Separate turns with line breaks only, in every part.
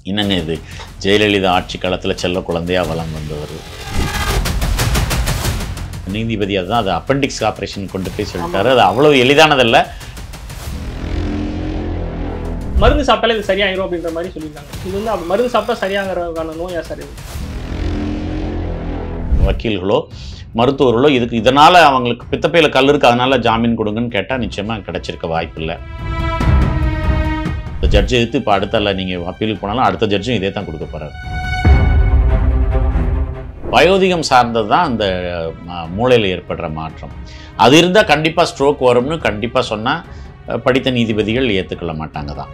என்னங்க இது ஜெயலலிதா ஆட்சி காலத்தில் செல்ல குழந்தையா வலம் வந்தவர் நீதிபதி அதுதான் அது அப்பெண்டிக்ஸ் ஆப்ரேஷன் கொண்டு போய் சொல்லிட்டாரு அது அவ்வளவு எளிதானதல்ல
மருந்து சாப்பிட்டாலே இது சரியாயிரும் அப்படின்ற மாதிரி சொல்லியிருக்காங்க இது வந்து அப்படி மருந்து சாப்பிட்டா சரியாகிறதுக்கான நோயா சார் இது
வக்கீல்களோ மருத்துவர்களோ இதுக்கு இதனால் அவங்களுக்கு பித்தப்பையில் கல் இருக்கு அதனால ஜாமீன் கொடுங்கன்னு கேட்டால் நிச்சயமாக கிடைச்சிருக்க வாய்ப்பு இல்லை இந்த ஜட்ஜ் எதிர்த்து இப்போ அடுத்தல நீங்கள் அப்பீலுக்கு போனாலும் அடுத்த ஜட்ஜும் இதே தான் கொடுக்க போகிறாரு வயோதிகம் சார்ந்தது தான் அந்த மூளையில் ஏற்படுற மாற்றம் அது இருந்தால் கண்டிப்பாக ஸ்ட்ரோக் வரும்னு கண்டிப்பாக சொன்னால் படித்த நீதிபதிகள் ஏற்றுக்கொள்ள மாட்டாங்க தான்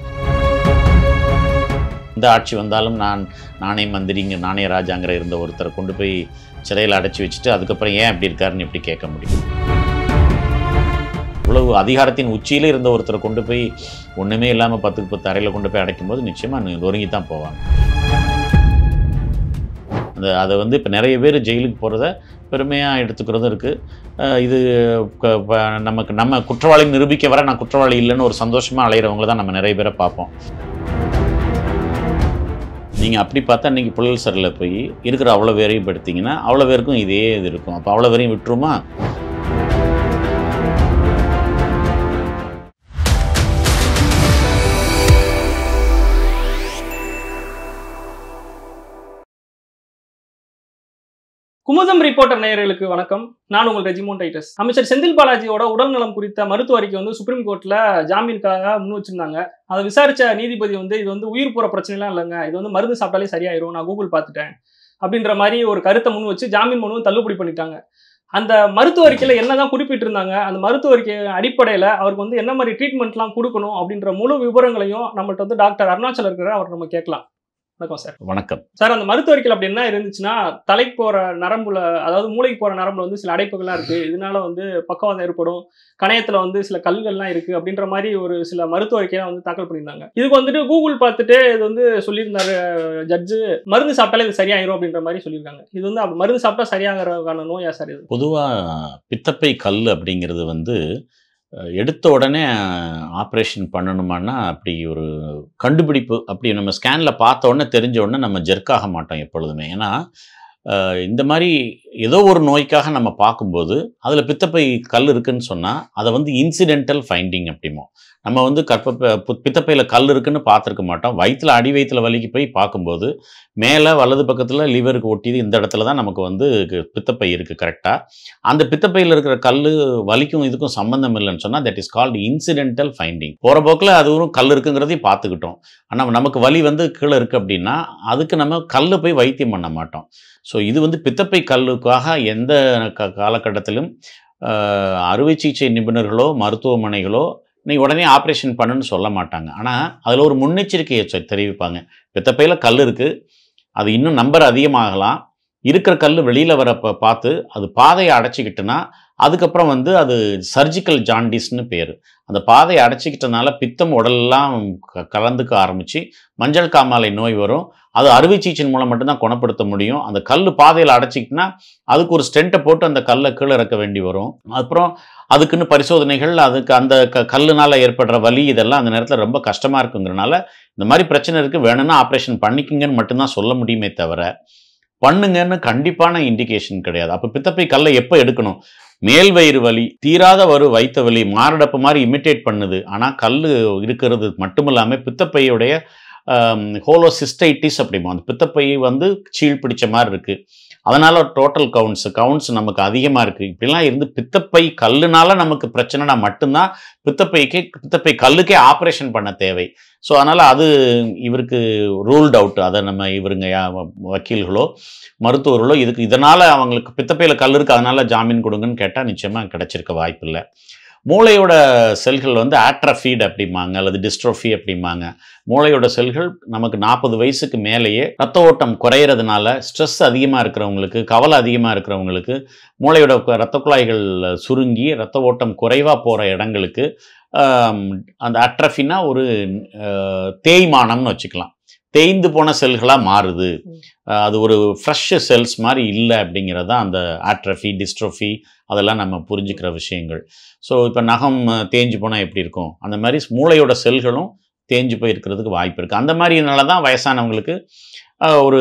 இந்த ஆட்சி வந்தாலும் நான் நானே மந்திரிங்க நானே ராஜாங்கிற இருந்த ஒருத்தரை கொண்டு போய் சிறையில் அடைச்சி வச்சுட்டு அதுக்கப்புறம் ஏன் அப்படி இருக்காருன்னு எப்படி கேட்க முடியும் இவ்வளவு அதிகாரத்தின் உச்சியிலே இருந்த ஒருத்தரை கொண்டு போய் ஒன்றுமே இல்லாமல் பத்துக்கு பத்து அறையில் கொண்டு போய் அடைக்கும் போது நிச்சயமாக நொறுங்கி தான் போவாங்க அந்த அதை வந்து இப்போ நிறைய பேர் ஜெயிலுக்கு போகிறத பெருமையாக எடுத்துக்கிறதும் இருக்குது இது க- ப- நமக்கு நம்ம குற்றவாளி நிரூபிக்க வர நான் குற்றவாளி இல்லைன்னு ஒரு சந்தோஷமாக அலையிறவங்கள தான் நம்ம நிறைய பேரை பார்ப்போம் நீங்கள் அப்படி பார்த்தா இன்றைக்கி புழல் சரில் போய் இருக்கிற அவ்வளோ பேரையும் படுத்திங்கன்னா அவ்வளோ பேருக்கும் இதே இது இருக்கும் அப்போ அவ்வளோ பேரையும் விட்டுருமா
குமுதம் ரிப்போர்ட்டர் நேயர்களுக்கு வணக்கம் நான் உங்கள் ரெஜிமோன் டைட்டஸ் அமைச்சர் செந்தில் பாலாஜியோட உடல்நலம் குறித்த மருத்துவ அறிக்கை வந்து சுப்ரீம் கோர்ட்ல ஜாமீனுக்காக முன் வச்சிருந்தாங்க அதை விசாரிச்ச நீதிபதி வந்து இது வந்து உயிர் போற பிரச்சனைலாம் இல்லைங்க இது வந்து மருந்து சாப்பிட்டாலே சரியாயிரும் நான் கூகுள் பார்த்துட்டேன் அப்படின்ற மாதிரி ஒரு கருத்தை முன் வச்சு ஜாமீன் மனுவும் தள்ளுபடி பண்ணிட்டாங்க அந்த மருத்துவ அறிக்கையில என்னதான் குறிப்பிட்டிருந்தாங்க அந்த மருத்துவ அறிக்கை அடிப்படையில அவருக்கு வந்து என்ன மாதிரி ட்ரீட்மெண்ட்லாம் கொடுக்கணும் அப்படின்ற முழு விவரங்களையும் நம்மள்ட்ட வந்து டாக்டர் அருணாச்சல் இருக்கிற அவர் நம்ம கேட்கலாம் வணக்கம் சார்
வணக்கம்
சார் அந்த மருத்துவ அறிக்கையில் அப்படி என்ன இருந்துச்சுன்னா தலைக்கு போற நரம்புல அதாவது மூளைக்கு போற நரம்புல வந்து சில அடைப்புகள்லாம் இருக்கு இதனால வந்து பக்கவாதம் ஏற்படும் கணையத்துல வந்து சில கல்கள்லாம் இருக்கு அப்படின்ற மாதிரி ஒரு சில மருத்துவ அறிக்கையெல்லாம் வந்து தாக்கல் பண்ணியிருந்தாங்க இதுக்கு வந்துட்டு கூகுள் பார்த்துட்டு இது வந்து சொல்லியிருந்தாரு ஜட்ஜு மருந்து சாப்பிட்டாலே இது சரியாயிரும் அப்படின்ற மாதிரி சொல்லியிருக்காங்க இது வந்து அப்படி மருந்து சாப்பிட்டா சரியாகிறதுக்கான நோயா சார் இது
பொதுவாக பித்தப்பை கல் அப்படிங்கிறது வந்து அஹ், எடுத்த உடனே ஆப்ரேஷன் பண்ணணுமான்னா அப்படி ஒரு கண்டுபிடிப்பு அப்படி நம்ம ஸ்கேனில் பார்த்த உடனே தெரிஞ்ச உடனே நம்ம ஜெர்க்காக மாட்டோம் எப்பொழுதுமே ஏன்னா அஹ், இந்த மாதிரி ஏதோ ஒரு நோய்க்காக நம்ம பார்க்கும்போது அதில் பித்தப்பை கல் இருக்குன்னு சொன்னால் அதை வந்து இன்சிடென்டல் ஃபைண்டிங் அப்படிமோ நம்ம வந்து கற்பப்பை பு- பித்தப்பையில் கல் இருக்குன்னு பார்த்துருக்க மாட்டோம் வயிற்றில் அடி வயிற்றுல வலிக்கு போய் பார்க்கும்போது மேலே வலது பக்கத்தில் லிவருக்கு ஒட்டியது இந்த இடத்துல தான் நமக்கு வந்து கு- பித்தப்பை இருக்குது கரெக்டாக அந்த பித்தப்பையில் இருக்கிற கல் வலிக்கும் இதுக்கும் சம்மந்தம் இல்லைன்னு சொன்னால் that is called incidental finding போகிற போக்கில் அதுவும் கல் இருக்குங்கிறதையும் பார்த்துக்கிட்டோம் ஆனால் நமக்கு வலி வந்து கீழே இருக்குது அப்படின்னா அதுக்கு நம்ம கல் போய் வைத்தியம் பண்ண மாட்டோம் ஸோ இது வந்து பித்தப்பை கல்லுக்காக எந்த க காலகட்டத்திலும் ஆஹ், அறுவை சிகிச்சை நிபுணர்களோ மருத்துவமனைகளோ நீ உடனே ஆப்ரேஷன் பண்ணுன்னு சொல்ல மாட்டாங்க ஆனால் அதில் ஒரு முன்னெச்சரிக்கையை சொ- தெரிவிப்பாங்க பித்தப்பையில் கல் இருக்குது அது இன்னும் நம்பர் அதிகமாகலாம் இருக்கிற கல் வெளியில் வர ப- பார்த்து அது பாதையை அடைச்சிக்கிட்டுனா அதுக்கப்புறம் வந்து அது சர்ஜிக்கல் ஜாண்டிஸ்னு பேர் அந்த பாதையை அடைச்சிக்கிட்டனால பித்தம் உடலெல்லாம் க- கலந்துக்க ஆரம்பித்து மஞ்சள் காமாலை நோய் வரும் அது அறுவை சிகிச்சை மூலம் மட்டும்தான் குணப்படுத்த முடியும் அந்த கல் பாதையில் அடைச்சிக்கிட்டுனா அதுக்கு ஒரு ஸ்டென்ட்டை போட்டு அந்த கல்லை கீழே இறக்க வேண்டி வரும் அப்புறம் அதுக்குன்னு பரிசோதனைகள் அதுக்கு அந்த க கல்லுனால ஏற்படுற வலி இதெல்லாம் அந்த நேரத்தில் ரொம்ப கஷ்டமாக இருக்குங்கிறனால இந்த மாதிரி பிரச்சனை இருக்குது வேணும்னா ஆப்ரேஷன் பண்ணிக்கிங்கன்னு மட்டும்தான் சொல்ல முடியுமே தவிர பண்ணுங்கன்னு கண்டிப்பான இண்டிகேஷன் கிடையாது அப்போ பித்தப்பை கல்லை எப்போ எடுக்கணும் மேல் வயிறு வலி தீராத ஒரு வைத்த வலி மாரடைப்பு மாதிரி இமிட்டேட் பண்ணுது ஆனால் கல் இருக்கிறது மட்டும் இல்லாமல் பித்தப்பையுடைய ஹோலோசிஸ்டைட்டிஸ் அப்படிமோ அந்த பித்தப்பை வந்து சீழ் பிடிச்ச மாதிரி இருக்குது அதனால் டோட்டல் கவுண்ட்ஸ் கவுண்ட்ஸ் நமக்கு அதிகமாக இருக்குது இப்படிலாம் இருந்து பித்தப்பை கல்லுனால நமக்கு பிரச்சனைனா மட்டும்தான் பித்தப்பைக்கு பித்தப்பை கல்லுக்கே ஆப்ரேஷன் பண்ண தேவை ஸோ அதனால் அது இவருக்கு ரூல்ட் அவுட் அதை நம்ம இவருங்க யா- வக்கீல்களோ மருத்துவர்களோ இதுக்கு இதனால் அவங்களுக்கு பித்தப்பையில் கல் இருக்கு அதனால ஜாமீன் கொடுங்கன்னு கேட்டால் நிச்சயமாக கிடைச்சிருக்க வாய்ப்பு இல்லை மூளையோட செல்கள் வந்து ஆட்ரஃபீட் அப்படிம்பாங்க அல்லது டிஸ்ட்ரோஃபி அப்படிம்பாங்க மூளையோட செல்கள் நமக்கு நாற்பது வயசுக்கு மேலேயே ரத்த ஓட்டம் குறையிறதுனால ஸ்ட்ரெஸ் அதிகமாக இருக்கிறவங்களுக்கு கவலை அதிகமாக இருக்கிறவங்களுக்கு மூளையோட கு- ரத்த குழாய்கள் சுருங்கி ரத்த ஓட்டம் குறைவாக போகிற இடங்களுக்கு ஆம், அந்த அட்ரஃபினா ஒரு அஹ், தேய்மானம்னு வச்சுக்கலாம் தேய்ந்து போன செல்களாக மாறுது அஹ், அது ஒரு ஃப்ரெஷ் செல்ஸ் மாதிரி இல்லை அப்படிங்கிறது தான் அந்த ஆட்ரஃபி டிஸ்ட்ரோஃபி அதெல்லாம் நம்ம புரிஞ்சுக்கிற விஷயங்கள் ஸோ இப்போ நகம் அஹ், தேஞ்சு போனால் எப்படி இருக்கும் அந்த மாதிரி மூளையோட செல்களும் தேஞ்சு போய் இருக்கிறதுக்கு வாய்ப்பு இருக்குது அந்த மாதிரினால தான் வயசானவங்களுக்கு அஹ், ஒரு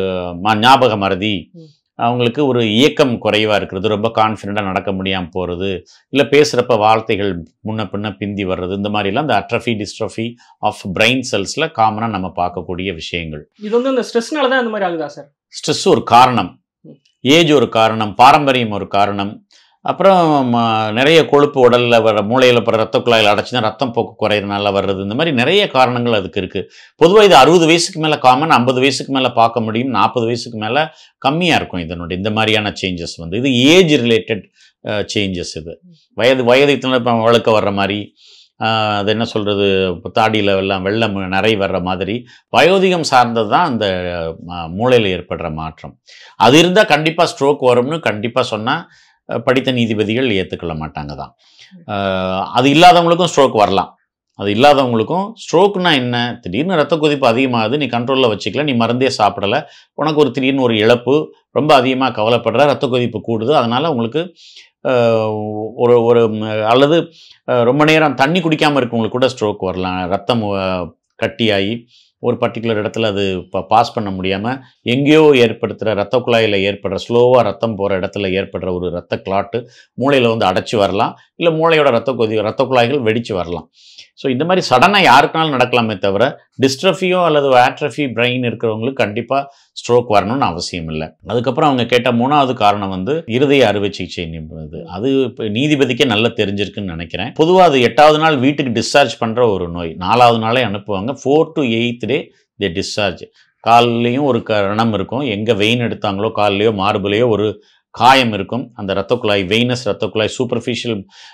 ம- ஞாபக மறதி
ம்.
அவங்களுக்கு ஒரு இயக்கம் குறைவாக இருக்கிறது ரொம்ப கான்ஃபிடெண்ட்டாக நடக்க முடியாமல் போகிறது இல்லை பேசுகிறப்ப வார்த்தைகள் முன்ன பின்ன பிந்தி வர்றது இந்த மாதிரிலாம் இந்த அட்ரஃபி டிஸ்ட்ரஃபி ஆஃப் பிரெயின் செல்ஸில் காமனாக நம்ம பார்க்கக்கூடிய விஷயங்கள்
இது வந்து இந்த ஸ்ட்ரெஸ்னால தான் இந்த மாதிரி ஆகுதா சார்
ஸ்ட்ரெஸ் ஒரு காரணம்
ம்.
ஏஜ் ஒரு காரணம் பாரம்பரியம் ஒரு காரணம் அப்புறம் ம, நிறைய கொழுப்பு உடலில் வர மூளையில் போகிற ரத்த குழாயில் அடைச்சினா ரத்தம் போக்கு குறையிறனால வர்றது இந்த மாதிரி நிறைய காரணங்கள் அதுக்கு இருக்குது பொதுவாக இது அறுபது வயசுக்கு மேலே காமன் ஐம்பது வயசுக்கு மேலே பார்க்க முடியும் நாற்பது வயசுக்கு மேலே கம்மியாக இருக்கும் இதனுடைய இந்த மாதிரியான சேஞ்சஸ் வந்து இது ஏஜ் ரிலேட்டட் சேஞ்சஸ் இது வயது வயது இத்தனை இப்போ வழுக்க வர்ற மாதிரி அஹ், அது என்ன சொல்கிறது தாடியில் எல்லாம் வெள்ளம் நிறை வர்ற மாதிரி வயோதிகம் சார்ந்தது தான் அந்த மூளையில் ஏற்படுற மாற்றம் அது இருந்தால் கண்டிப்பாக ஸ்ட்ரோக் வரும்னு கண்டிப்பாக சொன்னால் படித்த நீதிபதிகள் ஏற்றுக்கொள்ள மாட்டாங்க தான் அஹ், அது இல்லாதவங்களுக்கும் ஸ்ட்ரோக் வரலாம் அது இல்லாதவங்களுக்கும் ஸ்ட்ரோக்னா என்ன திடீர்னு ரத்த கொதிப்பு அதிகமாகுது நீ கண்ட்ரோலில் வச்சுக்கல நீ மருந்தே சாப்பிடல உனக்கு ஒரு திடீர்னு ஒரு இழப்பு ரொம்ப அதிகமாக கவலைப்படுற ரத்த கொதிப்பு கூடுது அதனால் உங்களுக்கு அஹ், ஒரு ஒரு ம், அல்லது அஹ், ரொம்ப நேரம் தண்ணி குடிக்காமல் இருக்கவங்களுக்கு கூட ஸ்ட்ரோக் வரலாம் ரத்தம் அஹ், கட்டியாகி ஒரு பர்டிகுலர் இடத்துல அது இப்போ பாஸ் பண்ண முடியாமல் எங்கேயோ ஏற்படுத்துகிற ரத்த குழாயில் ஏற்படுற ஸ்லோவாக ரத்தம் போகிற இடத்துல ஏற்படுற ஒரு ரத்த கிளாட்டு மூளையில் வந்து அடைச்சி வரலாம் இல்லை மூளையோட ரத்த கொதி ரத்த குழாய்கள் வெடித்து வரலாம் ஸோ இந்த மாதிரி சடனாக யாருக்குனாலும் நடக்கலாமே தவிர டிஸ்ட்ரஃபியோ அல்லது ஆட்ரஃபி பிரெயின் இருக்கிறவங்களுக்கு கண்டிப்பாக ஸ்ட்ரோக் வரணும்னு அவசியம் இல்லை அதுக்கப்புறம் அவங்க கேட்ட மூணாவது காரணம் வந்து இருதய அறுவை சிகிச்சை நிபுணது அது இப்போ நீதிபதிக்கே நல்லா தெரிஞ்சிருக்குன்னு நினைக்கிறேன் பொதுவாக அது எட்டாவது நாள் வீட்டுக்கு டிஸ்சார்ஜ் பண்ணுற ஒரு நோய் நாலாவது நாளே அனுப்புவாங்க four to eighth day they discharge கால்லையும் ஒரு கரணம் இருக்கும் எங்கே வெயின் எடுத்தாங்களோ கால்லையோ மார்புலையோ ஒரு காயம் இருக்கும் அந்த இரத்த குழாய் வெயினஸ் இரத்த குழாய் சூப்பர்ஃபிஷியல்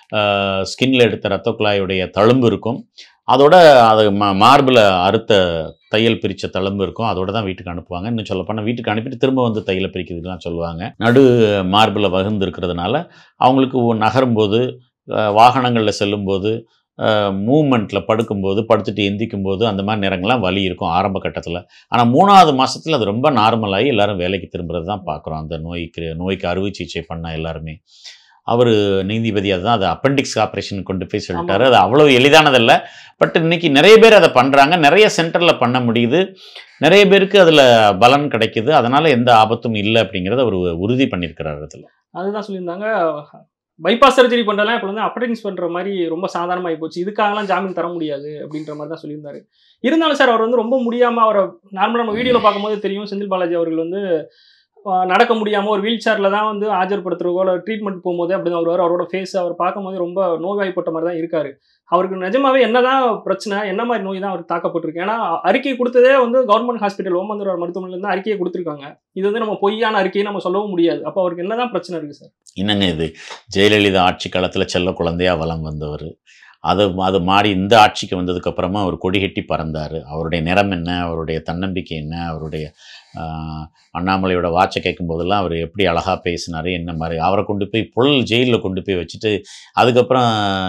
ஸ்கின்ல எடுத்த இரத்த குழாயுடைய தழும்பு இருக்கும் அதோட அது மா மார்பில் அறுத்த தையல் பிரித்த தழும்பு இருக்கும் அதோட தான் வீட்டுக்கு அனுப்புவாங்க இன்னும் சொல்லப்போனால் வீட்டுக்கு அனுப்பிட்டு திரும்ப வந்து தையலை பிரிக்கிறதுலாம் சொல்லுவாங்க நடு மார்பில் வகுந்து இருக்கிறதுனால அவங்களுக்கு ஒ- நகரும்போது வாகனங்களில் செல்லும்போது மூமெண்ட்டில் படுக்கும்போது படுத்துட்டு எந்திக்கும் போது அந்த மாதிரி நேரங்கள்லாம் வலி இருக்கும் ஆரம்ப கட்டத்தில் ஆனால் மூணாவது மாசத்துல அது ரொம்ப நார்மலாகி எல்லாரும் வேலைக்கு திரும்புறது தான் பார்க்குறோம் அந்த நோய்க்கு நோய்க்கு அறுவை சிகிச்சை பண்ண எல்லாருமே அவர் நீதிபதி அதுதான் அது அப்பெண்டிக்ஸ் ஆப்ரேஷன் கொண்டு போய் சொல்லிட்டாரு அது அவ்வளவு எளிதானதல்ல பட் இன்னைக்கு நிறைய பேர் அதை பண்ணுறாங்க நிறைய சென்டரில் பண்ண முடியுது நிறைய பேருக்கு அதில் பலன் கிடைக்குது அதனால எந்த ஆபத்தும் இல்லை அப்படிங்கிறத அவர் உறுதி பண்ணியிருக்கிறார் அதில்
அதுதான் சொல்லியிருந்தாங்க பைபாஸ் சர்ஜரி பண்ணுறதுலாம் இப்போ வந்து அப்படென்ஸ் பண்ணுற மாதிரி ரொம்ப சாதாரணமாகி போச்சு இதுக்காகலாம் ஜாமீன் தர முடியாது அப்படின்ற மாதிரி தான் சொல்லியிருந்தாரு இருந்தாலும் சார் அவர் வந்து ரொம்ப முடியாமல் அவரை நார்மலாக நம்ம வீடியோவில் பார்க்கும்போது தெரியும் செந்தில் பாலாஜி அவர்கள் வந்து ஆஹ், நடக்க முடியாமல் ஒரு வீல் சேரில் தான் வந்து ஆஜர்படுத்துறவோ இல்லை ட்ரீட்மெண்ட் போகும்போதே அப்படி தான் வருவார் அவரோட ஃபேஸ் அவர் பார்க்கும்போது ரொம்ப நோய்வாய்ப்பட்ட மாதிரி தான் இருக்காரு அவருக்கு நிஜமாவே என்னதான் பிரச்சனை என்ன மாதிரி நோய் தான் அவருக்கு தாக்கப்பட்டிருக்கு ஏன்னா அறிக்கை கொடுத்ததே வந்து கவர்மெண்ட் ஹாஸ்பிட்டல் ஓமந்தூர் மருத்துவமனையில தான் அறிக்கையை கொடுத்துருக்காங்க இது வந்து நம்ம பொய்யான அறிக்கையை நம்ம சொல்லவும் முடியாது அப்போ அவருக்கு என்னதான் பிரச்சனை இருக்கு சார்
என்னங்க இது ஜெயலலிதா ஆட்சி காலத்தில் செல்ல குழந்தையா வலம் வந்தவர் அது அது மாறி இந்த ஆட்சிக்கு வந்ததுக்கு அப்புறமா அவர் கொடிகட்டி பறந்தார் அவருடைய நிறம் என்ன அவருடைய தன்னம்பிக்கை என்ன அவருடைய ஆஹ், அண்ணாமலையோட வாட்சை கேட்கும் போதெல்லாம் அவர் எப்படி அழகாக பேசினார் என்ன மாதிரி அவரை கொண்டு போய் புழல் ஜெயிலில் கொண்டு போய் வச்சுட்டு அதுக்கப்புறம்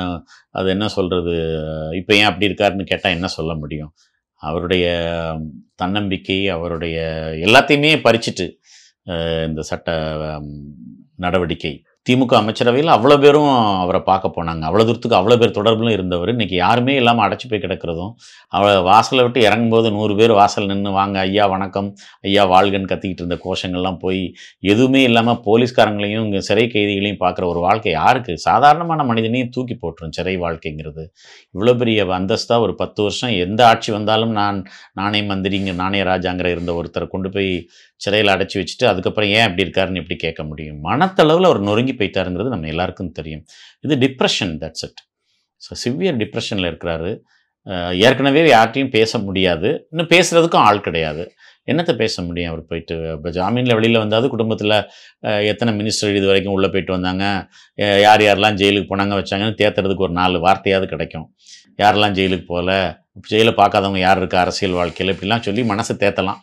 அது என்ன சொல்கிறது இப்போ ஏன் அப்படி இருக்காருன்னு கேட்டால் என்ன சொல்ல முடியும் அவருடைய தன்னம்பிக்கை அவருடைய எல்லாத்தையுமே பறிச்சிட்டு ஆஹ், இந்த சட்ட ஆம், நடவடிக்கை திமுக அமைச்சரவையில் அவ்வளோ பேரும் அவரை பார்க்க போனாங்க அவ்வளோ தூரத்துக்கு அவ்வளோ பேர் தொடர்பிலும் இருந்தவர் இன்னைக்கு யாருமே இல்லாமல் அடைச்சி போய் கிடக்கிறதும் அவ வாசலை விட்டு இறங்கும்போது நூறு பேர் வாசல் நின்று வாங்க ஐயா வணக்கம் ஐயா வாழ்கன்னு கத்திக்கிட்டு இருந்த கோஷங்கள்லாம் போய் எதுவுமே இல்லாமல் போலீஸ்காரங்களையும் இங்கே சிறை கைதிகளையும் பார்க்குற ஒரு வாழ்க்கை யாருக்கு சாதாரணமான மனிதனையும் தூக்கி போட்டுரும் சிறை வாழ்க்கைங்கிறது இவ்வளோ பெரிய அந்தஸ்தாக ஒரு பத்து வருஷம் எந்த ஆட்சி வந்தாலும் நான் நானே மந்திரிங்க நானே ராஜாங்கிற இருந்த ஒருத்தரை கொண்டு போய் சிறையில் அடைச்சி வச்சுட்டு அதுக்கப்புறம் ஏன் அப்படி இருக்காருன்னு எப்படி கேட்க முடியும் மனத்தளவில் அவர் நொறுங்கி போயிட்டாருங்கிறது நம்ம எல்லாருக்கும் தெரியும் இது depression that's it so severe டிப்ரெஷனில் இருக்கிறாரு அஹ் ஏற்கனவே யார்கிட்டையும் பேச முடியாது இன்னும் பேசுகிறதுக்கும் ஆள் கிடையாது என்னத்தை பேச முடியும் அவர் போயிட்டு இப்போ ஜாமீனில் வெளியில் வந்தாது குடும்பத்தில் எத்தனை மினிஸ்டர் இது வரைக்கும் உள்ளே போயிட்டு வந்தாங்க அஹ் யார் யாரெல்லாம் ஜெயிலுக்கு போனாங்க வச்சாங்கன்னு தேத்துறதுக்கு ஒரு நாலு வார்த்தையாவது கிடைக்கும் யாரெல்லாம் ஜெயிலுக்கு போகல ஜெயிலை பார்க்காதவங்க யார் இருக்கா அரசியல் வாழ்க்கையில் இப்படிலாம் சொல்லி மனசை தேத்தலாம்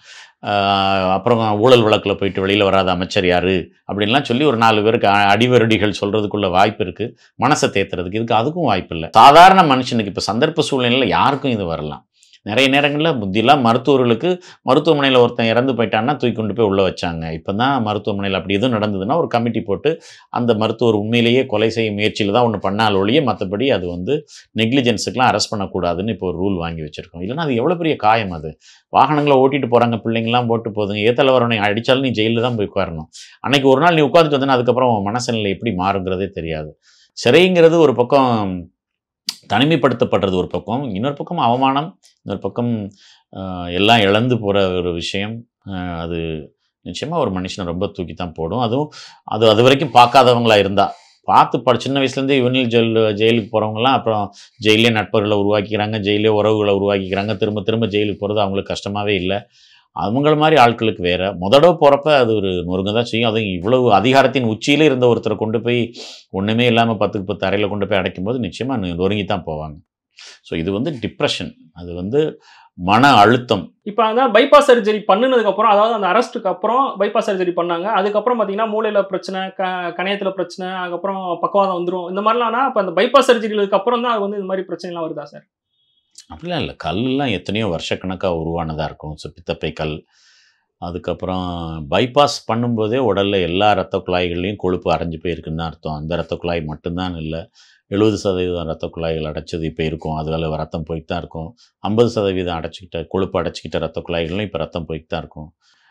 ஆஹ் அப்புறம் ஊழல் வழக்கில் போயிட்டு வெளியில் வராத அமைச்சர் யார் அப்படின்லாம் சொல்லி ஒரு நாலு பேருக்கு அ- அடிவருடிகள் சொல்கிறதுக்குள்ள வாய்ப்பு இருக்குது மனசை தேத்துறதுக்கு இதுக்கு அதுக்கும் வாய்ப்பு இல்லை சாதாரண மனுஷனுக்கு இப்போ சந்தர்ப்ப சூழ்நிலையில் யாருக்கும் இது வரலாம் நிறைய நேரங்களில் முந்தியெல்லாம் மருத்துவர்களுக்கு மருத்துவமனையில் ஒருத்தன் இறந்து போயிட்டான்னா தூக்கி கொண்டு போய் உள்ளே வச்சாங்க இப்போ தான் மருத்துவமனையில் அப்படி எதுவும் நடந்ததுன்னா ஒரு கமிட்டி போட்டு அந்த மருத்துவர் உண்மையிலேயே கொலை செய்யும் முயற்சியில் தான் ஒன்று பண்ணால் ஒழிய மற்றபடி அது வந்து நெக்லிஜென்ஸுக்கெலாம் அரெஸ்ட் பண்ணக்கூடாதுன்னு இப்போ ஒரு ரூல் வாங்கி வச்சுருக்கோம் இல்லைன்னா அது எவ்வளோ பெரிய காயம் அது வாகனங்களை ஓட்டிட்டு போகிறாங்க பிள்ளைங்களாம் போட்டு போதுங்க ஏத்தல வரவனை அடித்தாலும் நீ ஜெயிலில் தான் போய் உட்காரணும் அன்னைக்கு ஒரு நாள் நீ உட்காந்துட்டு வந்தனா அதுக்கப்புறம் உன் மனசநிலை எப்படி மாறுங்கிறதே தெரியாது சிறைங்கிறது ஒரு பக்கம் தனிமைப்படுத்தப்படுறது ஒரு பக்கம் இன்னொரு பக்கம் அவமானம் இன்னொரு பக்கம் ஆஹ், எல்லாம் இழந்து போகிற ஒரு விஷயம் ஆஹ், அது நிச்சயமாக ஒரு மனுஷனை ரொம்ப தூக்கி தான் போடும் அதுவும் அது அது வரைக்கும் பார்க்காதவங்களா இருந்தா பார்த்து ப சின்ன வயசுலேருந்தே யூனியல் ஜெயில் ஜெயிலுக்கு போகிறவங்களாம் அப்புறம் ஜெயிலே நட்பர்களை உருவாக்கிக்கிறாங்க ஜெயிலே உறவுகளை உருவாக்கிக்கிறாங்க திரும்ப திரும்ப ஜெயிலுக்கு போகிறது அவங்களுக்கு கஷ்டமாகவே இல்லை அவங்கள மாதிரி ஆட்களுக்கு வேற முதடவை போகிறப்ப அது ஒரு நொறுங்க தான் செய்யும் அதுவும் இவ்வளவு அதிகாரத்தின் உச்சியிலே இருந்த ஒருத்தரை கொண்டு போய் ஒன்றுமே இல்லாமல் பத்துக்கு பத்து அறையில் கொண்டு போய் அடைக்கும்போது நிச்சயமாக நொறுங்கி தான் போவாங்க ஸோ இது வந்து டிப்ரெஷன் அது வந்து மன அழுத்தம்
இப்போ அதான் பைபாஸ் சர்ஜரி பண்ணினதுக்கு அப்புறம் அதாவது அந்த அரெஸ்ட்டுக்கு அப்புறம் பைபாஸ் சர்ஜரி பண்ணாங்க அதுக்கப்புறம் பார்த்தீங்கன்னா மூளையில பிரச்சனை க கணையத்துல பிரச்சனை அதுக்கப்புறம் பக்கவாதம் வந்துரும் இந்த மாதிரிலாம் அப்போ அந்த பைபாஸ் சர்ஜரிக்கு அப்புறம் தான் அது வந்து இந்த மாதிரி பிரச்சனைலாம் வருதா சார்
அப்படிலாம் இல்லை கல்லாம் எத்தனையோ வருஷக்கணக்காக உருவானதாக இருக்கும் ஸோ பித்தப்பை கல் அதுக்கப்புறம் பைபாஸ் பண்ணும்போதே உடலில் எல்லா இரத்த குழாய்கள்லையும் கொழுப்பு அடைஞ்சு போயிருக்குன்னு தான் அர்த்தம் அந்த இரத்த குழாய் மட்டும்தான் இல்லை எழுபது சதவீதம் இரத்த குழாய்கள் அடைச்சது இப்போ இருக்கும் அதில் ரத்தம் போய்ட்டு தான் இருக்கும் ஐம்பது சதவீதம் அடைச்சிக்கிட்ட கொழுப்பு அடைச்சிக்கிட்ட இரத்த குழாய்கள்லையும் இப்போ ரத்தம் போய்ட்டு தான் இருக்கும்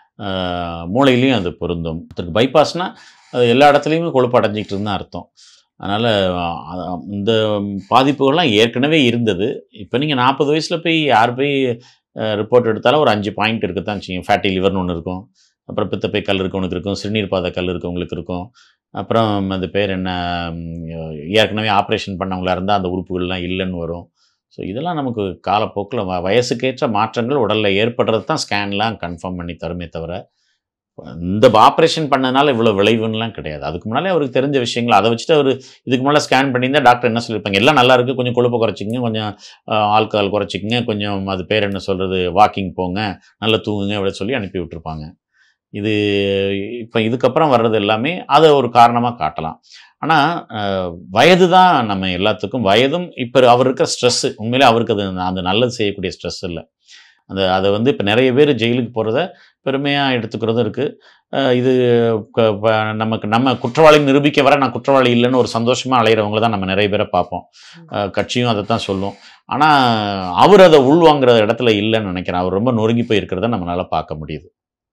ஆஹ் மூளையிலையும் அது பொருந்தும் ஒருத்தருக்கு பைபாஸ்னால் அது எல்லா இடத்துலையுமே கொழுப்பு அடைஞ்சிக்கிட்டு தான் அர்த்தம் அதனால் இந்த பாதிப்புகள்லாம் ஏற்கனவே இருந்தது இப்போ நீங்கள் நாற்பது வயசில் போய் யார் போய் ரிப்போர்ட் எடுத்தாலும் ஒரு அஞ்சு பாயிண்ட் இருக்கத்தான் செய்யும் ஃபேட்டி லிவர்னு ஒன்று இருக்கும் அப்புறம் பித்தப்பை கல் இருக்கவனுக்கு இருக்கும் சிறுநீர் பாதை கல் இருக்கவங்களுக்கு இருக்கும் அப்புறம் அது பேர் என்ன ம், ஏற்கனவே ஆப்ரேஷன் பண்ணவங்களா இருந்தால் அந்த உறுப்புகள்லாம் இல்லைன்னு வரும் ஸோ இதெல்லாம் நமக்கு காலப்போக்கில் வ வயசுக்கேற்ற மாற்றங்கள் உடலில் ஏற்படுறது தான் ஸ்கேன்லாம் கன்ஃபார்ம் பண்ணி தருமே தவிர இந்த ஆப்ரேஷன் பண்ணதுனால இவ்வளோ விளைவுன்னெலாம் கிடையாது அதுக்கு முன்னாலே அவருக்கு தெரிஞ்ச விஷயங்கள் அதை வச்சுட்டு அவர் இதுக்கு முன்னாடி ஸ்கேன் பண்ணியிருந்தா டாக்டர் என்ன சொல்லியிருப்பாங்க எல்லாம் நல்லா இருக்குது கொஞ்சம் கொழுப்பை குறைச்சிக்கங்க கொஞ்சம் ஆல்கஹால் குறைச்சிக்கங்க கொஞ்சம் அது பேர் என்ன சொல்கிறது வாக்கிங் போங்க நல்லா தூங்குங்க அப்படி சொல்லி அனுப்பி விட்டுருப்பாங்க இது இப்போ இதுக்கப்புறம் வர்றது எல்லாமே அதை ஒரு காரணமாக காட்டலாம் ஆனால் வயது தான் நம்ம எல்லாத்துக்கும் வயதும் இப்போ அவர் இருக்கிற ஸ்ட்ரெஸ்ஸு உண்மையிலே அவருக்கு அது அந்த நல்லது செய்யக்கூடிய ஸ்ட்ரெஸ் இல்லை அந்த அதை வந்து இப்போ நிறைய பேர் ஜெயிலுக்கு போகிறத பெருமையாக எடுத்துக்கிறதும் இருக்குது இது க- ப- நமக்கு நம்ம குற்றவாளி நிரூபிக்க வர நான் குற்றவாளி இல்லைன்னு ஒரு சந்தோஷமாக அலையிறவங்கள தான் நம்ம நிறைய பேரை பார்ப்போம் அஹ் கட்சியும் அதை தான் சொல்லும் ஆனால் அவர் அதை உள்வாங்குற இடத்துல இல்லைன்னு நினைக்கிறேன் அவர் ரொம்ப நொறுங்கி போய் இருக்கிறத நம்மளால பார்க்க முடியுது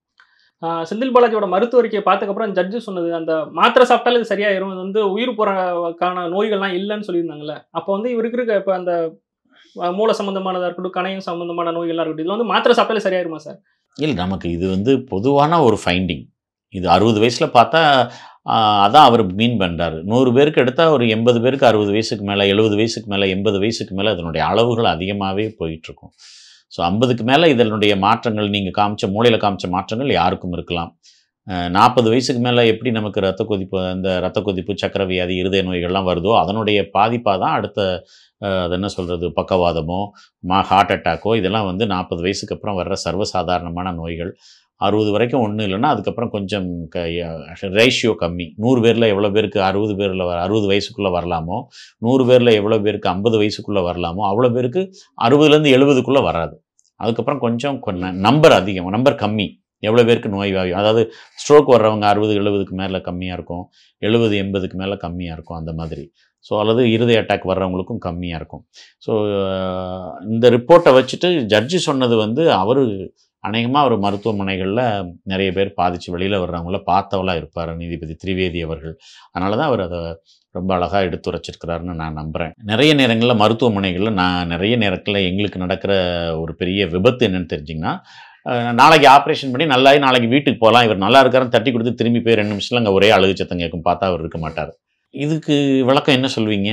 ஆஹ் செந்தில் பாலாஜியோட மருத்துவ அறிக்கையை பார்த்ததுக்கப்புறம் ஜட்ஜு சொன்னது அந்த மாத்திரை சாப்பிட்டாலும் இது சரியாயிரும் இது வந்து உயிர் போறக்கான நோய்கள்லாம் இல்லைன்னு சொல்லியிருந்தாங்கல்ல அப்போ வந்து இவருக்கு இருக்க இப்போ அந்த அஹ், மூளை சம்பந்தமானதாக இருக்கட்டும் கணையம் சம்பந்தமான நோய்கள்லாம் இருக்கட்டும் இதில் வந்து மாத்திரை சாப்பிட்டாலே சரியாயிருமா சார்
இல்லை நமக்கு இது வந்து பொதுவான ஒரு ஃபைண்டிங் இது அறுபது வயசில் பார்த்தா ஆஹ், அதான் அவர் மீன் பண்ணுறாரு நூறு பேருக்கு எடுத்தால் ஒரு எண்பது பேருக்கு அறுபது வயசுக்கு மேலே எழுபது வயசுக்கு மேலே எண்பது வயசுக்கு மேலே அதனுடைய அளவுகள் அதிகமாகவே போயிட்டுருக்கும் ஸோ ஐம்பதுக்கு மேலே இதனுடைய மாற்றங்கள் நீங்கள் காமிச்ச மூளையில் காமிச்ச மாற்றங்கள் யாருக்கும் இருக்கலாம் நாற்பது வயசுக்கு மேலே எப்படி நமக்கு ரத்த கொதிப்பு அந்த ரத்த கொதிப்பு சக்கரை வியாதி இருதய நோய்கள்லாம் வருதோ அதனுடைய பாதிப்பாக தான் அடுத்த அஹ், அது என்ன சொல்கிறது பக்கவாதமோ மா ஹார்ட் அட்டாக்கோ இதெல்லாம் வந்து நாற்பது வயசுக்கு அப்புறம் வர்ற சர்வசாதாரணமான நோய்கள் அறுபது வரைக்கும் ஒன்றும் இல்லைன்னா அதுக்கப்புறம் கொஞ்சம் க ரேஷியோ கம்மி நூறு பேரில் எவ்வளோ பேருக்கு அறுபது பேரில் வர அறுபது வயசுக்குள்ளே வரலாமோ நூறு பேரில் எவ்வளோ பேருக்கு ஐம்பது வயசுக்குள்ளே வரலாமோ அவ்வளோ பேருக்கு அறுபதுலேருந்து எழுபதுக்குள்ளே வராது அதுக்கப்புறம் கொஞ்சம் நம்பர் அதிகம் நம்பர் கம்மி எவ்வளோ பேருக்கு நோய் வாயு அதாவது ஸ்ட்ரோக் வர்றவங்க அறுபது எழுபதுக்கு மேலே கம்மியாக இருக்கும் எழுபது எண்பதுக்கு மேலே கம்மியாக இருக்கும் அந்த மாதிரி ஸோ அல்லது இருதய அட்டாக் வர்றவங்களுக்கும் கம்மியாக இருக்கும் ஸோ இந்த ரிப்போர்ட்டை வச்சுட்டு ஜட்ஜி சொன்னது வந்து அவர் அநேகமாக அவர் மருத்துவமனைகளில் நிறைய பேர் பாதிச்சு வெளியில் வர்றவங்கள பார்த்தவளா இருப்பார் நீதிபதி திரிவேதி அவர்கள் அதனால தான் அவர் அதை ரொம்ப அழகாக எடுத்துரைச்சிருக்கிறாருன்னு நான் நம்புகிறேன் நிறைய நேரங்களில் மருத்துவமனைகளில் நான் நிறைய நேரத்தில் எங்களுக்கு நடக்கிற ஒரு பெரிய விபத்து என்னன்னு தெரிஞ்சிங்கன்னா அஹ், நாளைக்கு ஆப்ரேஷன் பண்ணி நல்லாயி நாளைக்கு வீட்டுக்கு போகலாம் இவர் நல்லா இருக்காருன்னு தட்டி கொடுத்து திரும்பி போய் ரெண்டு நிமிஷத்தில் அங்கே ஒரே அழுகு சத்தம் கேட்கும் பார்த்தா அவர் இருக்க மாட்டார் இதுக்கு விளக்கம் என்ன சொல்வீங்க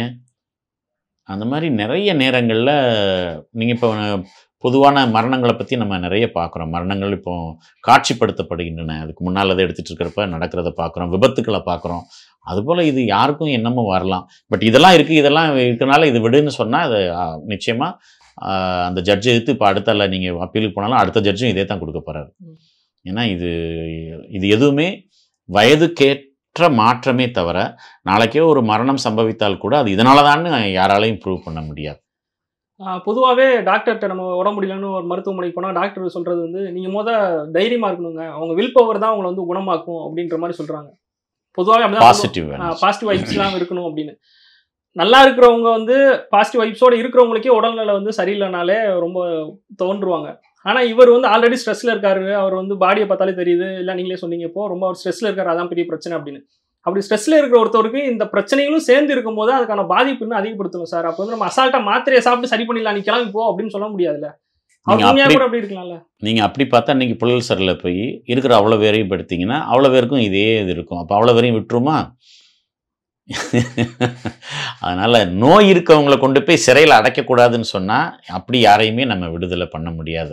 அந்த மாதிரி நிறைய நேரங்களில் நீங்கள் இப்போ பொதுவான மரணங்களை பற்றி நம்ம நிறைய பார்க்குறோம் மரணங்கள் இப்போ காட்சிப்படுத்தப்படுகின்றன அதுக்கு முன்னால் அதை எடுத்துகிட்டு இருக்கிறப்ப நடக்கிறத பார்க்குறோம் விபத்துக்களை பார்க்குறோம் அதுபோல் இது யாருக்கும் என்னமும் வரலாம் பட் இதெல்லாம் இருக்குது இதெல்லாம் இருக்கனால இது விடுன்னு சொன்னால் அது நிச்சயமாக அந்த ஜட்ஜை எடுத்து இப்போ அடுத்தால நீங்கள் அப்பீலுக்கு போனாலும் அடுத்த ஜட்ஜும் இதே தான் கொடுக்க போகிறாரு
ம்.
ஏன்னா இது இது எதுவுமே வயதுக்கேற்ற மாற்றமே தவிர நாளைக்கே ஒரு மரணம் சம்பவித்தால் கூட அது இதனால தான் யாராலையும் ப்ரூவ் பண்ண முடியாது
பொதுவாகவே டாக்டர்கிட்ட நம்ம உடம்பு முடியலன்னு ஒரு மருத்துவமனைக்கு போனால் டாக்டர் சொல்கிறது வந்து நீங்கள் முத தைரியமாக இருக்கணுங்க அவங்க வில் பவர் தான் உங்களை வந்து குணமாக்கும் அப்படின்ற மாதிரி சொல்கிறாங்க பொதுவாகவே அப்படிதான்
பாசிட்டிவ்
பாசிட்டிவ் வைப்ஸ்லாம் இருக்கணும் அப்படின்னு நல்லா இருக்கிறவங்க வந்து பாசிட்டிவ் வைப்ஸோட இருக்கிறவங்களுக்கே உடல்நிலை வந்து சரியில்லைனாலே ரொம்ப தோன்றுவாங்க ஆனால் இவர் வந்து ஆல்ரெடி ஸ்ட்ரெஸ்ல இருக்காரு அவர் வந்து பாடியை பார்த்தாலே தெரியுது இல்லை நீங்களே சொன்னீங்க இப்போ ரொம்ப அவர் ஸ்ட்ரெஸ்ல இருக்காரு அதான் பெரிய பிரச்சனை அப்படின்னு அப்படி ஸ்ட்ரெஸ்ல இருக்கிற ஒருத்தருக்கு இந்த பிரச்சனைகளும் சேர்ந்து இருக்கும்போது அதுக்கான பாதிப்பு இன்னும் அதிகப்படுத்தணும் சார் அப்போ வந்து நம்ம அசால்ட்டா மாத்திரையை சாப்பிட்டு சரி பண்ணிடலாம் நீ கிளம்பி போ அப்படின்னு சொல்ல முடியாதுல்ல அவர்
நீங்க
உண்மையா
அப்படி-
கூட அப்படி இருக்கலாம்ல
நீங்கள் அப்படி பார்த்தா இன்னைக்கு புழல் சரில் போய் இருக்கிற அவ்வளோ பேரையும் படுத்திங்கன்னா அவ்வளோ பேருக்கும் இதே இது இருக்கும் அப்போ அவ்வளோ பேரையும் விட்டுருமா அதனால் நோய் இருக்கவங்களை கொண்டு போய் சிறையில் அடைக்கக்கூடாதுன்னு சொன்னால் அப்படி யாரையுமே நம்ம விடுதலை பண்ண முடியாது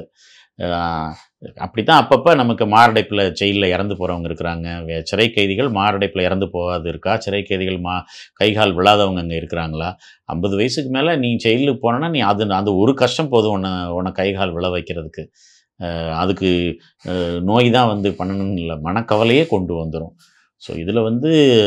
அப்படி தான் அப்பப்போ நமக்கு மாரடைப்பில் ஜெயிலில் இறந்து போகிறவங்க இருக்கிறாங்க வே- சிறை கைதிகள் மாரடைப்பில் இறந்து போகாது இருக்கா சிறை கைதிகள் மா கைகால் விழாதவங்க அங்கே இருக்கிறாங்களா ஐம்பது வயசுக்கு மேலே நீ ஜெயிலுக்கு போனோன்னா நீ அது அந்த ஒரு கஷ்டம் போதும் உன்னை உன்னை கைகால் விழ வைக்கிறதுக்கு அஹ் அதுக்கு அஹ் நோய் தான் வந்து பண்ணணும்னு இல்லை மனக்கவலையே கொண்டு வந்துடும் ஸோ இதில் வந்து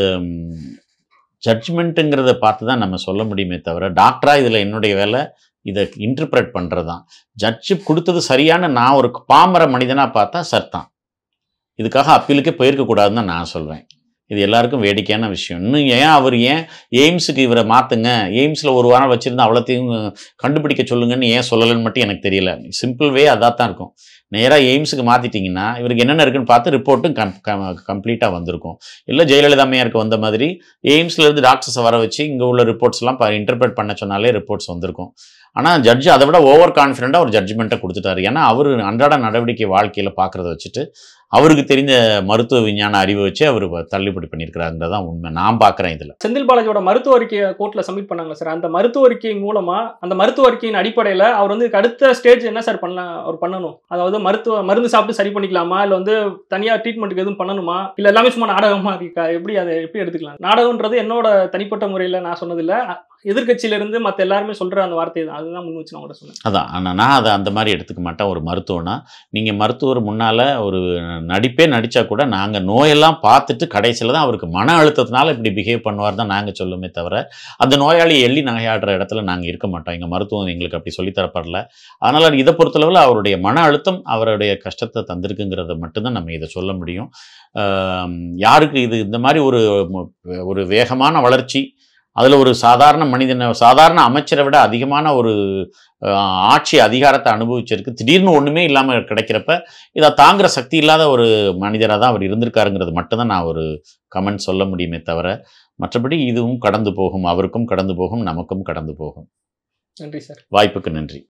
ஜட்ஜ்மெண்ட்டுங்கிறத பார்த்து தான் நம்ம சொல்ல முடியுமே தவிர டாக்டராக இதில் என்னுடைய வேலை இதை இன்டர்பிரட் பண்ணுறது தான் ஜட்ஜு கொடுத்தது சரியான நான் ஒரு பாமர மனிதனாக பார்த்தா சர்தான் இதுக்காக அப்பீலுக்கே போயிருக்கக்கூடாதுன்னு தான் நான் சொல்வேன் இது எல்லாருக்கும் வேடிக்கையான விஷயம் இன்னும் ஏன் அவர் ஏன் எய்ம்ஸுக்கு இவரை மாற்றுங்க எய்ம்ஸில் ஒரு வாரம் வச்சுருந்தா அவ்வளோத்தையும் கண்டுபிடிக்க சொல்லுங்கன்னு ஏன் சொல்லலைன்னு மட்டும் எனக்கு தெரியல சிம்பிள் வே அதாக தான் இருக்கும் நேராக எய்ம்ஸுக்கு மாற்றிட்டிங்கன்னா இவருக்கு என்னென்ன இருக்குன்னு பார்த்து ரிப்போர்ட்டும் கம் கம்ப்ளீட்டாக வந்திருக்கும் இல்லை ஜெயலலிதா அம்மையாருக்கு வந்த மாதிரி எய்ம்ஸ்லேருந்து டாக்டர்ஸை வர வச்சு இங்கே உள்ள ரிப்போர்ட்ஸ்லாம் இன்டர்பிரட் பண்ண சொன்னாலே ரிப்போர்ட்ஸ் வந்திருக்கும் ஆனால் ஜட்ஜ் அதை விட ஓவர் கான்ஃபிடென்ட்டாக ஒரு ஜட்ஜ்மெண்ட்டை கொடுத்துட்டாரு ஏன்னா அவர் அன்றாட நடவடிக்கை வாழ்க்கையில் பார்க்குறத வச்சுட்டு அவருக்கு தெரிந்த மருத்துவ விஞ்ஞான அறிவை வச்சு அவர் தள்ளுபடி பண்ணியிருக்கிறாருன்றது தான் உண்மை நான் பார்க்குறேன் இதில்
செந்தில் பாலாஜியோட மருத்துவ அறிக்கையை கோர்ட்ல சப்மிட் பண்ணாங்க சார் அந்த மருத்துவ அறிக்கை மூலமா அந்த மருத்துவ அறிக்கையின் அடிப்படையில அவர் வந்து இதுக்கு அடுத்த ஸ்டேஜ் என்ன சார் பண்ண அவர் பண்ணணும் அதாவது மருத்துவ மருந்து சாப்பிட்டு சரி பண்ணிக்கலாமா இல்ல வந்து தனியா ட்ரீட்மெண்ட்டுக்கு எதுவும் பண்ணணுமா இல்ல எல்லாமே சும்மா நாடகமா இருக்கா எப்படி அதை எப்படி எடுத்துக்கலாம் நாடகம்ன்றது என்னோட தனிப்பட்ட முறையில நான் சொன்னதில்ல எதிர்கட்சியில இருந்து மத்த எல்லாருமே சொல்ற அந்த வார்த்தை தான் அதுதான் முன் வச்சு நான் கூட சொன்னேன்
அதான் ஆனால் நான் அதை அந்த மாதிரி எடுத்துக்க மாட்டேன் ஒரு மருத்துவனா நீங்கள் மருத்துவர் முன்னால் ஒரு நடிப்பே நடித்தா கூட நாங்கள் நோயெல்லாம் பார்த்துட்டு கடைசியில் தான் அவருக்கு மன அழுத்தத்தினால இப்படி பிஹேவ் பண்ணுவார் தான் நாங்கள் சொல்லுமே தவிர அந்த நோயாளி எள்ளி நகையாடுற இடத்துல நாங்கள் இருக்க மாட்டோம் எங்கள் மருத்துவம் எங்களுக்கு அப்படி சொல்லித்தரப்படல அதனால் இதை பொறுத்தளவில் அவருடைய மன அழுத்தம் அவருடைய கஷ்டத்தை தந்திருக்குங்கிறத மட்டும்தான் நம்ம இதை சொல்ல முடியும் ஆம், யாருக்கு இது இந்த மாதிரி ஒரு மு- ஒரு வேகமான வளர்ச்சி அதில் ஒரு சாதாரண மனிதனை சாதாரண அமைச்சரை விட அதிகமான ஒரு அஹ், ஆட்சி அதிகாரத்தை அனுபவிச்சிருக்கு திடீர்னு ஒன்றுமே இல்லாமல் கிடைக்கிறப்ப இதை தாங்குற சக்தி இல்லாத ஒரு மனிதராக தான் அவர் இருந்திருக்காருங்கிறது மட்டும்தான் நான் ஒரு கமெண்ட் சொல்ல முடியுமே தவிர மற்றபடி இதுவும் கடந்து போகும் அவருக்கும் கடந்து போகும் நமக்கும் கடந்து போகும்
நன்றி சார்
வாய்ப்புக்கு நன்றி